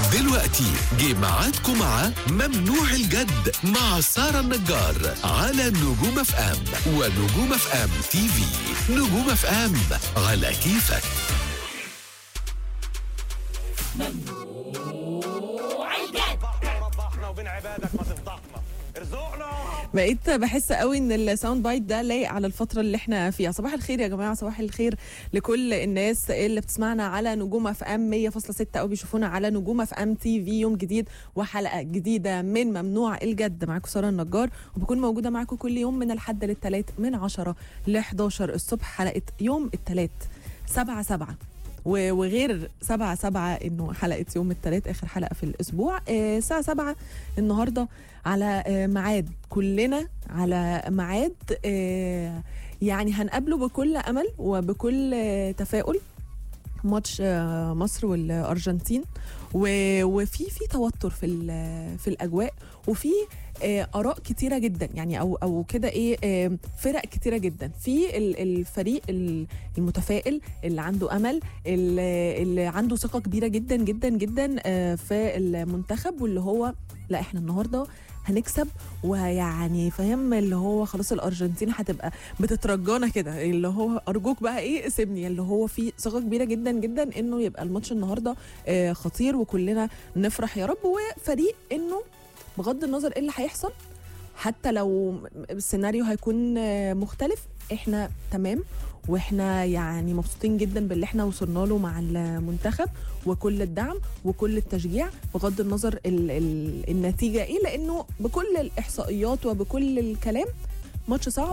دلوقتي جه ميعادكم مع ممنوع الجد مع سارة النجار على نجوم اف ام ونجوم اف ام تي في نجوم اف ام على كيفك ربحنا وبين عبادك ما تفضحنا ارزقنا بقيت بحس قوي ان الساوند بايت ده لايق على الفتره اللي احنا فيها صباح الخير يا جماعه صباح الخير لكل الناس اللي بتسمعنا على نجوم اف ام 100.6 او بيشوفونا على نجوم اف ام تي في يوم جديد وحلقه جديده من ممنوع الجد معاكم ساره النجار وبكون موجوده معاكم كل يوم من الحد للثلاث من 10 ل 11 الصبح حلقه يوم الثلاث 7 7 و- وغير سبعة سبعة انه حلقة يوم الثلاث اخر حلقة في الاسبوع آه، الساعة سبعة النهاردة على آه، ميعاد كلنا على ميعاد آه، يعني هنقابله بكل امل وبكل آه، تفاؤل ماتش آه، مصر والارجنتين و- وفي في توتر في ال- في الاجواء وفي آه، اراء كتيره جدا يعني او او كده ايه آه، فرق كتيره جدا في ال- الفريق ال- المتفائل اللي عنده امل اللي اللي عنده ثقه كبيره جدا جدا جدا آه، في المنتخب واللي هو لا احنا النهارده هنكسب ويعني فاهم اللي هو خلاص الارجنتين هتبقى بتترجانا كده اللي هو ارجوك بقى ايه سيبني اللي هو في ثقه كبيره جدا جدا انه يبقى الماتش النهارده آه، خطير وكلنا نفرح يا رب وفريق انه بغض النظر ايه اللي هيحصل حتى لو السيناريو هيكون آه، مختلف احنا تمام واحنا يعني مبسوطين جدا باللي احنا وصلنا له مع المنتخب وكل الدعم وكل التشجيع بغض النظر ال ال النتيجه ايه لانه بكل الاحصائيات وبكل الكلام ماتش صعب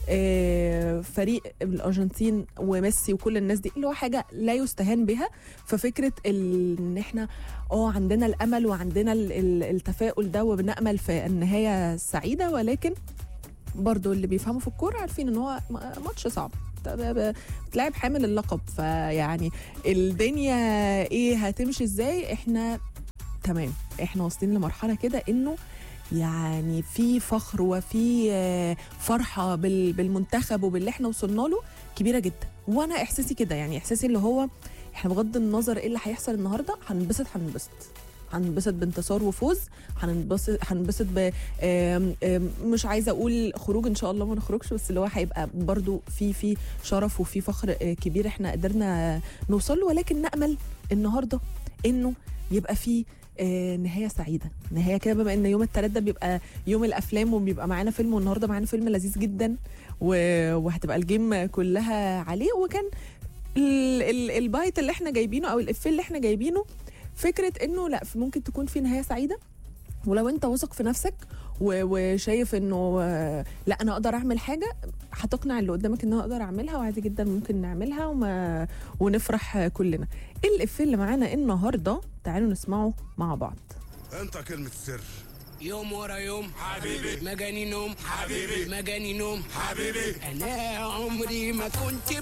آه، فريق الارجنتين وميسي وكل الناس دي اللي هو حاجه لا يستهان بها ففكره ال- ان احنا اه عندنا الامل وعندنا ال- ال- التفاؤل ده وبنامل في النهايه السعيده ولكن برضو اللي بيفهموا في الكوره عارفين ان هو م- ماتش صعب ب- ب- بتلعب حامل اللقب فيعني الدنيا ايه هتمشي ازاي احنا تمام احنا واصلين لمرحله كده انه يعني في فخر وفي آه، فرحه بال- بالمنتخب وباللي احنا وصلنا له كبيره جدا وانا احساسي كده يعني احساسي اللي هو احنا بغض النظر ايه اللي هيحصل النهارده هننبسط هننبسط هننبسط بانتصار وفوز هننبسط هننبسط ب آم، آم، مش عايزه اقول خروج ان شاء الله ما نخرجش بس اللي هو هيبقى برضو في في شرف وفي فخر آه، كبير احنا قدرنا نوصل له ولكن نامل النهارده انه يبقى في آه، نهايه سعيده نهايه كده بما ان يوم الثلاث ده بيبقى يوم الافلام وبيبقى معانا فيلم والنهارده معانا فيلم لذيذ جدا و- وهتبقى الجيم كلها عليه وكان ال- ال- البايت اللي احنا جايبينه او الافيه اللي احنا جايبينه فكره انه لا ممكن تكون في نهايه سعيده ولو انت واثق في نفسك و- وشايف انه آه، لا انا اقدر اعمل حاجه هتقنع اللي قدامك ان انا اقدر اعملها وعادي جدا ممكن نعملها وما ونفرح آه، كلنا ايه الافيه اللي معانا النهارده تعالوا نسمعه مع بعض انت كلمة السر يوم ورا يوم حبيبي ما جاني نوم حبيبي ما جاني نوم حبيبي انا عمري ما كنت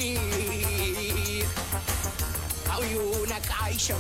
بغير عيونك عايشه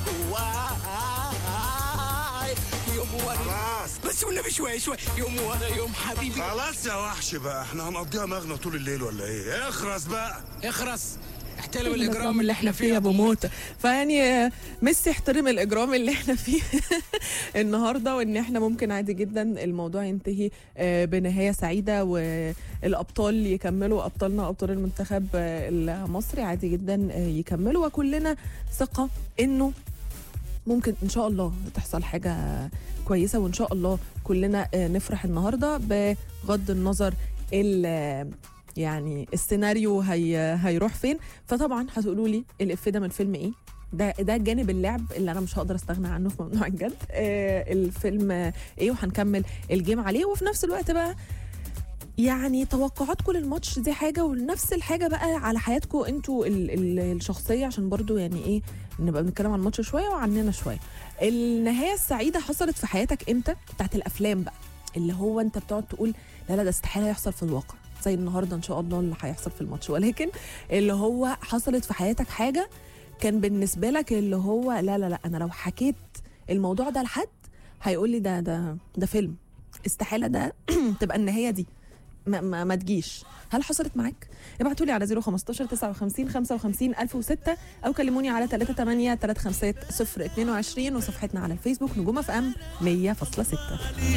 جواي يوم ورا خلاص بس والنبي شوي شوي يوم ورا يوم حبيبي خلاص يا وحش بقى احنا هنقضيها مغنى طول الليل ولا ايه اخرس بقى اخرس احترم الاجرام اللي احنا فيه يا ابو بموت فيعني آه، ميسي احترم الاجرام اللي احنا فيه النهارده وان احنا ممكن عادي جدا الموضوع ينتهي آه، بنهايه سعيده والابطال يكملوا ابطالنا ابطال المنتخب آه، المصري عادي جدا آه، يكملوا وكلنا ثقه انه ممكن ان شاء الله تحصل حاجه كويسه وان شاء الله كلنا آه، نفرح النهارده بغض النظر ال يعني السيناريو هي هيروح فين فطبعا هتقولوا لي الافيه ده من فيلم ايه ده ده جانب اللعب اللي انا مش هقدر استغنى عنه في ممنوع الجد آه الفيلم آه، ايه وهنكمل الجيم عليه وفي نفس الوقت بقى يعني توقعاتكم للماتش دي حاجه ونفس الحاجه بقى على حياتكم انتوا ال- ال- الشخصيه عشان برضو يعني ايه نبقى بنتكلم عن الماتش شويه وعننا شويه النهايه السعيده حصلت في حياتك امتى بتاعت الافلام بقى اللي هو انت بتقعد تقول لا لا ده استحاله يحصل في الواقع زي النهارده ان شاء الله اللي هيحصل في الماتش ولكن اللي هو حصلت في حياتك حاجه كان بالنسبه لك اللي هو لا لا لا انا لو حكيت الموضوع ده لحد هيقول لي ده ده ده فيلم استحاله ده تبقى النهايه دي ما, ما, ما تجيش هل حصلت معاك ابعتوا لي على 015 59 55 1006 او كلموني على 38 350 022 وصفحتنا على الفيسبوك نجوم اف ام 100.6